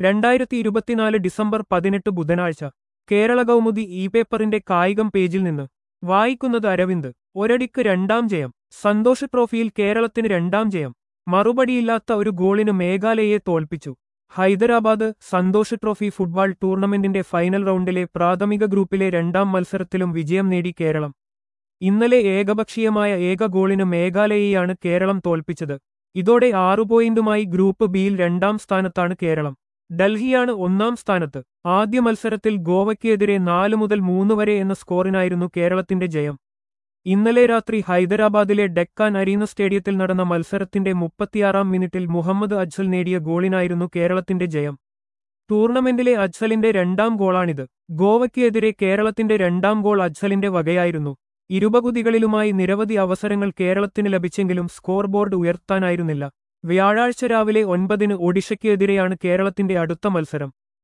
രണ്ടായിരത്തി ഇരുപത്തിനാല് ഡിസംബർ പതിനെട്ട് ബുധനാഴ്ച കേരള കൗമുദി ഇ പേപ്പറിന്റെ കായികം പേജിൽ നിന്ന് വായിക്കുന്നത് അരവിന്ദ് ഒരടിക്ക് രണ്ടാം ജയം സന്തോഷ് ട്രോഫിയിൽ കേരളത്തിന് രണ്ടാം ജയം മറുപടിയില്ലാത്ത ഒരു ഗോളിന് മേഘാലയയെ തോൽപ്പിച്ചു ഹൈദരാബാദ് സന്തോഷ് ട്രോഫി ഫുട്ബോൾ ടൂർണമെന്റിന്റെ ഫൈനൽ റൗണ്ടിലെ പ്രാഥമിക ഗ്രൂപ്പിലെ രണ്ടാം മത്സരത്തിലും വിജയം നേടി കേരളം ഇന്നലെ ഏകപക്ഷീയമായ ഏക ഗോളിന് മേഘാലയയെയാണ് കേരളം തോൽപ്പിച്ചത് ഇതോടെ ആറു പോയിന്റുമായി ഗ്രൂപ്പ് ബിയിൽ രണ്ടാം സ്ഥാനത്താണ് കേരളം ഡൽഹിയാണ് ഒന്നാം സ്ഥാനത്ത് ആദ്യ മത്സരത്തിൽ ഗോവയ്ക്കെതിരെ നാല് മുതൽ മൂന്ന് വരെ എന്ന സ്കോറിനായിരുന്നു കേരളത്തിന്റെ ജയം ഇന്നലെ രാത്രി ഹൈദരാബാദിലെ ഡെക്കാൻ അരീന സ്റ്റേഡിയത്തിൽ നടന്ന മത്സരത്തിന്റെ മുപ്പത്തിയാറാം മിനിറ്റിൽ മുഹമ്മദ് അജ്സൽ നേടിയ ഗോളിനായിരുന്നു കേരളത്തിന്റെ ജയം ടൂർണമെന്റിലെ അജ്സലിന്റെ രണ്ടാം ഗോളാണിത് ഗോവയ്ക്കെതിരെ കേരളത്തിന്റെ രണ്ടാം ഗോൾ അജ്സലിന്റെ വകയായിരുന്നു ഇരുപകുതികളിലുമായി നിരവധി അവസരങ്ങൾ കേരളത്തിന് ലഭിച്ചെങ്കിലും സ്കോർ ബോർഡ് ഉയർത്താനായിരുന്നില്ല വ്യാഴാഴ്ച രാവിലെ ഒൻപതിന് ഒഡീഷയ്ക്കെതിരെയാണ് കേരളത്തിന്റെ അടുത്ത മത്സരം